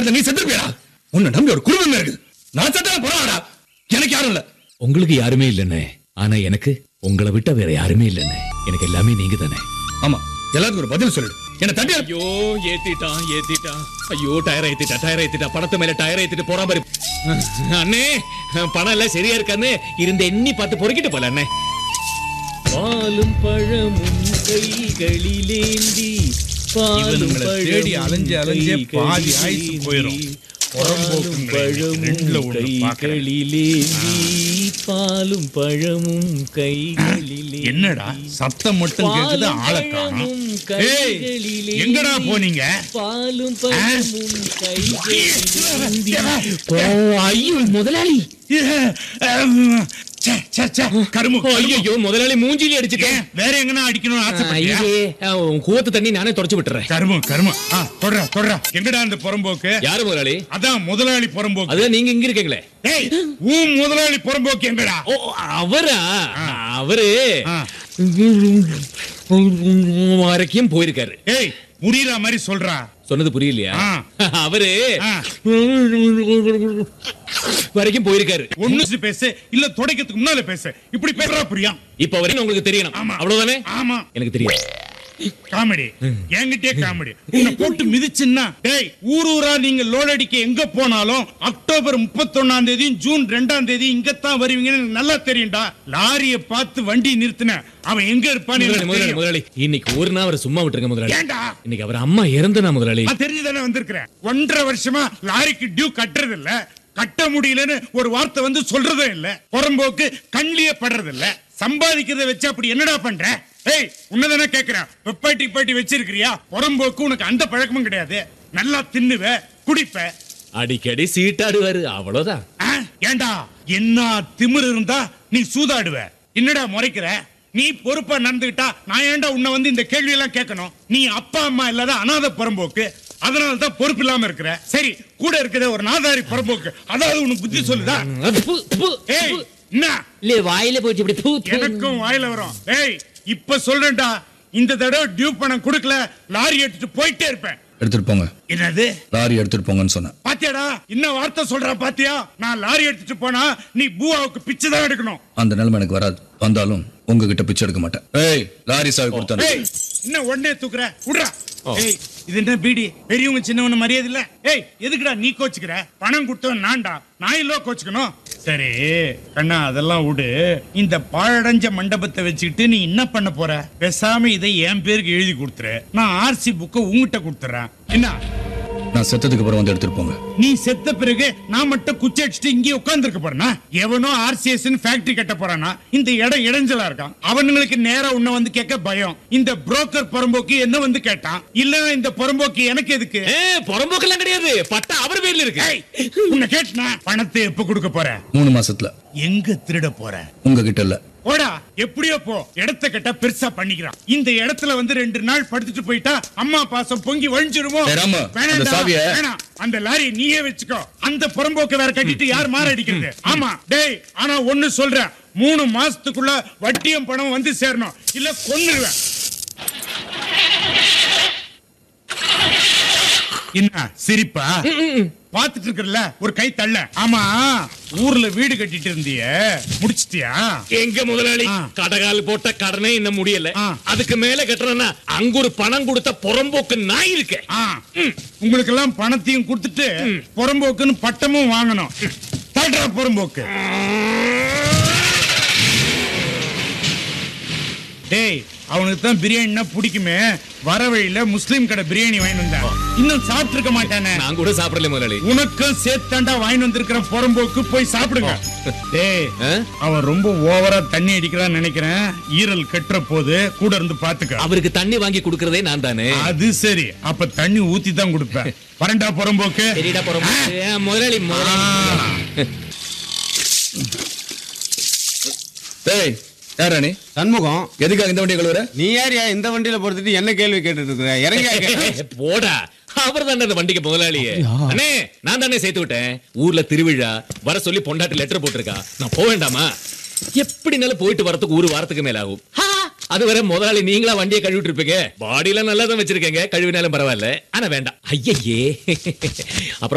கிடந்த நீ செத்துருப்பியா உன்னை நம்பி ஒரு குடும்பமே இருக்குது நான் செத்தாலும் பரவாயில்லடா எனக்கு யாரும் இல்ல உங்களுக்கு யாருமே இல்லைண்ணே ஆனா எனக்கு உங்களை விட்டா வேற யாருமே இல்லைண்ணே எனக்கு எல்லாமே நீங்க தானே ஆமா எல்லாத்துக்கும் ஒரு பதில் சொல்லிடு என்ன தட்டி ஐயோ ஏத்திட்டான் ஏத்திட்டான் ஐயோ டயர் ஏத்திட்டா டயர் ஏத்திட்டா படத்து மேல டயர் ஏத்திட்டு போறான் பாரு அண்ணே பணம் எல்லாம் சரியா இருக்கான்னு இருந்த எண்ணி பார்த்து பொறுக்கிட்டு போல அண்ணே பாலும் பழமும் கைகளிலேந்தி இவனுங்களை தேடி அலைஞ்சு அலைஞ்சே பாதி ஆயுசு போயிரும். புறம்போக்குங்களை ரெண்டுல ஒண்ணு பார்க்கறேன். கைகளிலேந்தி பாலும் பழமும் கைகளிலே என்னடா சத்தம் மட்டும் கேக்குது ஆளை காணோம் ஏய் எங்கடா போனீங்க பாலும் பழமும் கைகளிலேந்தி ஐயோ முதலாளி ச்சே, ச்சே, ச்சே, கருமு கருமு. ஐயோ முதலாளி மூஞ்சிலி அடிச்சுட்டேன் ஏன், வேற எங்கனா அடிக்கணும்னு ஆசைப்பட்டியா கூவத்து தண்ணி நானே தொடச்சு விட்டுறேன் கருமு கருமு ஆ, தொடரா தொடரா எங்கடா அந்த புறம்போக்கு யாரு முதலாளி அதான் முதலாளி புறம்போக்கு அதுதான் நீங்க இங்க இருக்கீங்களே ஏய் உன் முதலாளி புறம்போக்கு எங்கடா ஓ அவரா அவரு ஆ. வரைக்கும் போயிருக்காரு ஏய் புரியுற மாதிரி சொல்றா சொன்னது புரியலையா ஆ. அவரு ஆ. வரைக்கும் போயிருக்காரு ஒண்ணு பேசு இல்ல துடைக்கிறதுக்கு முன்னால பேசு இப்படி பேசுறா புரியா இப்ப வரைக்கும் உங்களுக்கு தெரியணும் ஆமா. அவ்வளவுதானே ஆமா எனக்கு தெரியும் காமெடி என்கிட்டயே காமெடி உன்னை போட்டு மிதிச்சுன்னா டேய் ஊர் ஊரா நீங்க லோட் அடிக்க எங்க போனாலும் அக்டோபர் முப்பத்தொன்னாம் தேதி ஜூன் ரெண்டாம் தேதி இங்கத்தான் வருவீங்கன்னு எனக்கு நல்லா தெரியும்டா லாரிய பார்த்து வண்டி நிறுத்தின அவன் எங்க இருப்பான்னு முதலாளி எனக்கு முதலாளி தெரியும். முதலாளி இன்னைக்கு ஒரு நாள் அவரை சும்மா விட்டுருங்க முதலாளி ஏன்டா இன்னைக்கு அவர் அம்மா இறந்தனா முதலாளி நான் தெரிஞ்சுதானே வந்திருக்கிறேன் ஒன்றரை வருஷமா லாரிக்கு டியூ கட்டுறது இல்ல கட்ட முடியலன்னு ஒரு வார்த்தை வந்து சொல்றதும் இல்ல புறம்போக்கு கண்ணிலே படுறது இல்ல சம்பாதிக்கிறத வச்சு அப்படி என்னடா பண்ற ஏய் உன்னதானே கேக்குறேன் வெப்பாட்டி பாட்டி வச்சிருக்கிறியா புறம்போக்கு உனக்கு அந்த பழக்கமும் கிடையாது நல்லா தின்னுவ குடிப்ப அடிக்கடி சீட்டாடுவாரு அவ்வளவுதான் ஆ? ஏன்டா என்ன திமிரு இருந்தா நீ சூதாடுவ என்னடா முறைக்கிற நீ பொறுப்பா நடந்துகிட்டா நான் ஏன்டா உன்னை வந்து இந்த கேள்வி எல்லாம் கேட்கணும் நீ அப்பா அம்மா இல்லாத அனாதை புறம்போக்கு அதனால தான் பொறுப்பு இல்லாம இருக்கிற சரி கூட இருக்கிற ஒரு நாதாரி புறம்போக்கு அதாவது உனக்கு புத்தி சொல்லுதா ப்பு, ப்பு, ஏய் ப்பு. என்ன இல்ல வாயில போச்சு இப்படி ப்பு, ப்பு. எனக்கும் வாயில வரும் ஏய் இப்ப சொல்றேன்டா இந்த தடவை டியூ பணம் கொடுக்கல லாரி எடுத்துட்டு போயிட்டே இருப்பேன் எடுத்துட்டு போங்க என்னது லாரி எடுத்துட்டு போங்கன்னு சொன்னேன் பாத்தியாடா இன்னும் வார்த்தை சொல்ற பாத்தியா நான் லாரி எடுத்துட்டு போனா நீ பூவாவுக்கு பிச்சை தான் எடுக்கணும் அந்த நிலைமை எனக்கு வராது வந்தாலும் உங்ககிட்ட பிச்சை எடுக்க மாட்டேன் ஏய் லாரி சாவி கொடுத்தாரு ஏய் என்ன உடனே தூக்குற விடுறா ஏய் இது என்ன பீடி பெரியவங்க சின்னவன மரியாதை இல்ல ஏய் எதுக்குடா நீ கோச்சுக்கிற பணம் கொடுத்தவன் நான்டா நான் இல்லோ கோச்சுக்கணும் சரி கண்ணா அதெல்லாம் விடு இந்த பாழடைஞ்ச மண்டபத்தை வச்சுக்கிட்டு நீ என்ன பண்ண போற பேசாம இதை என் பேருக்கு எழுதி கொடுத்துரு நான் ஆர்சி புக்கை உங்ககிட்ட கொடுத்துறேன் என்ன நான் செத்ததுக்கு அப்புறம் வந்து எடுத்துட்டு போங்க நீ செத்த பிறகு நான் மட்டும் குச்சி அடிச்சுட்டு இங்கே உட்கார்ந்துருக்க போறேனா எவனோ ஆர்சிஎஸ் ஃபேக்டரி கட்ட போறானா இந்த இடம் இடைஞ்சலா இருக்கான் அவனுங்களுக்கு நேரா உன்னை வந்து கேட்க பயம் இந்த புரோக்கர் புறம்போக்கு என்ன வந்து கேட்டான் இல்ல இந்த புறம்போக்கு எனக்கு எதுக்கு ஏ, புறம்போக்கெல்லாம் கிடையாது பட்டா அவர் பேர்ல இருக்கு ஏய், உன்னை கேட்டனா பணத்தை எப்ப கொடுக்க போற மூணு மாசத்துல எங்க திருட போற உங்ககிட்ட இல்ல போடா எப்படியோ போ இடத்த கட்ட பெருசா பண்ணிக்கிறான் இந்த இடத்துல வந்து ரெண்டு நாள் படுத்துட்டு போயிட்டா அம்மா பாசம் பொங்கி வழிஞ்சிருமோ ஏய் ராமு, அந்த வேணாம்டா, சாவியை- வேணாம் அந்த லாரி நீயே வச்சுக்கோ அந்த புறம்போக்க வேற கட்டிட்டு யார் மாற அடிக்கிறது ஆமா டேய் ஆனா ஒண்ணு சொல்றேன் மூணு மாசத்துக்குள்ள வட்டியும் பணம் வந்து சேரணும் இல்ல கொன்னுருவேன் என்ன சிரிப்பா பாத்துட்டு இருக்கறல ஒரு கை தள்ள ஆமா ஊர்ல வீடு கட்டிட்டு இருந்தியே முடிச்சிட்டியா எங்க முதலாளி ஆ. கடகால் போட்ட கடனே இன்னும் முடியல ஆ. அதுக்கு மேல கட்டுறேன்னா அங்க ஒரு பணம் கொடுத்த புறம்போக்கு நாய் இருக்கேன் ஆ, உங்களுக்கு எல்லாம் பணத்தையும் கொடுத்துட்டு புறம்போக்குன்னு பட்டமும் வாங்கணும் தள்ளுற புறம்போக்கு டேய் அவனுக்கு தான் பிரியாணினா பிடிக்குமே வர வழியில முஸ்லீம் கடை பிரியாணி வாங்கி வந்தான் இன்னும் சாப்பிட்டு இருக்க மாட்டானே நான் கூட சாப்பிடல முதலாளி உனக்கும் சேர்த்தாண்டா வாங்கி வந்திருக்கிற புறம்போக்கு போய் சாப்பிடுங்க டேய் ஆ? அவன் ரொம்ப ஓவரா தண்ணி அடிக்கிறான்னு நினைக்கிறேன் ஈரல் கட்டுற போது கூட இருந்து பாத்துக்க அவருக்கு தண்ணி வாங்கி கொடுக்கறதே நான் தானே அது சரி அப்ப தண்ணி ஊத்தி தான் கொடுப்பேன் வரண்டா புறம்போக்கு சரிடா புறம்போக்கு ஏ, முதலாளி முதலாளி ஏய் யாரா நீ சண்முகம் எதுக்காக இந்த வண்டியை கழுவுற நீ யாரியா இந்த வண்டியில பொறுத்துட்டு என்ன கேள்வி கேட்டுட்டு இருக்கிற இறங்கியா கேளு. போடா அவர் தானே அந்த வண்டிக்கு முதலாளியே அண்ணே நான் தானே சேர்த்து விட்டேன் ஊர்ல திருவிழா வர சொல்லி பொண்டாட்டி லெட்டர் போட்டிருக்கா நான் போக வேண்டாமா எப்படினாலும் போயிட்டு வரதுக்கு ஒரு வாரத்துக்கு மேல ஆகும் ஹா, அது வரை முதலாளி நீங்களா வண்டியை கழுவிட்டு இருப்பீங்க பாடியெல்லாம் நல்லா தான் வச்சிருக்கீங்க கழுவினாலும் பரவாயில்ல ஆனா வேண்டாம் ஐயையே அப்புறம்